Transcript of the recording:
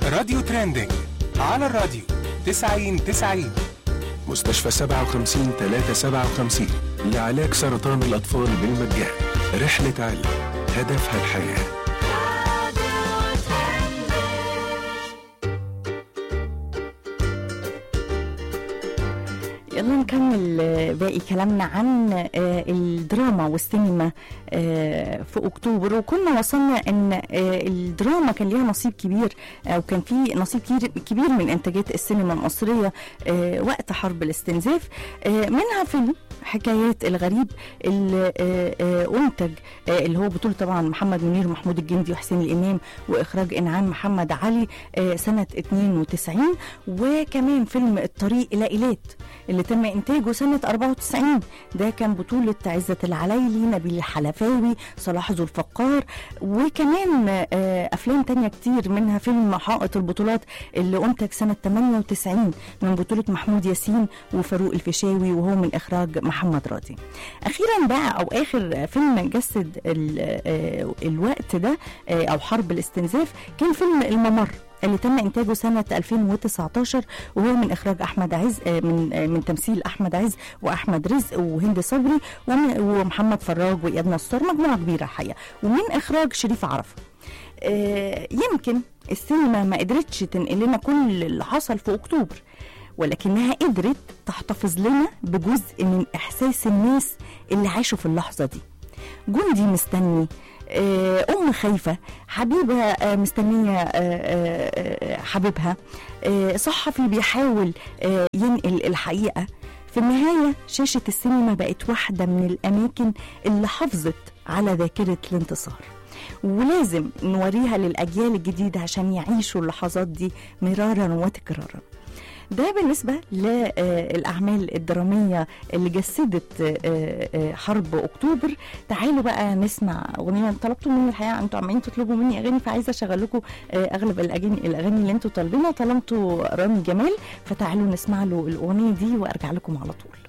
راديو ترندنج على الراديو 90 90 مستشفى 57 357 لعلاج سرطان الأطفال بالمجان رحلة علم هدفها الحياه يلا نكمل آه، باقي كلامنا عن آه، الدراما والسينما آه، في اكتوبر وكنا وصلنا ان آه، الدراما كان ليها نصيب كبير او كان في نصيب كبير كبير من انتاجات السينما المصريه آه، وقت حرب الاستنزاف آه، منها فيلم حكايات الغريب اللي آه، آه، انتج آه، اللي هو بطوله طبعا محمد منير ومحمود الجندي وحسين الامام واخراج انعام محمد علي آه، سنه 92 وكمان فيلم الطريق الى ايلات اللي تم انتاجه سنه 94 ده كان بطوله عزه العلايلي نبيل الحلفاوي صلاح ذو الفقار وكمان آه، افلام تانية كتير منها فيلم حائط البطولات اللي انتج سنه 98 من بطوله محمود ياسين وفاروق الفيشاوي وهو من اخراج محمد راضي اخيرا بقى او اخر فيلم جسد ال- آه، الوقت ده آه، او حرب الاستنزاف كان فيلم الممر اللي تم انتاجه سنه 2019 وهو من اخراج احمد عز آه، من آه، من تمثيل احمد عز واحمد رزق وهند صبري وم- ومحمد فراج واياد نصار مجموعه كبيره الحقيقه ومن اخراج شريف عرفه آه، يمكن السينما ما قدرتش تنقل لنا كل اللي حصل في اكتوبر ولكنها قدرت تحتفظ لنا بجزء من احساس الناس اللي عاشوا في اللحظه دي جندي مستني آه، ام خايفه حبيبه آه، مستنيه آه، آه، آه، حبيبها آه، صحفي بيحاول آه، ينقل الحقيقه في النهايه شاشه السينما بقت واحده من الاماكن اللي حافظت على ذاكره الانتصار ولازم نوريها للاجيال الجديده عشان يعيشوا اللحظات دي مرارا وتكرارا ده بالنسبة للأعمال الدرامية اللي جسدت آه، آه، حرب أكتوبر تعالوا بقى نسمع أغنية طلبتوا مني الحقيقة أنتوا عمالين تطلبوا مني أغاني فعايزة أشغل لكم آه، أغلب الأغاني الأغاني اللي أنتوا طالبينها طلبتوا رامي جمال فتعالوا نسمع له الأغنية دي وأرجع لكم على طول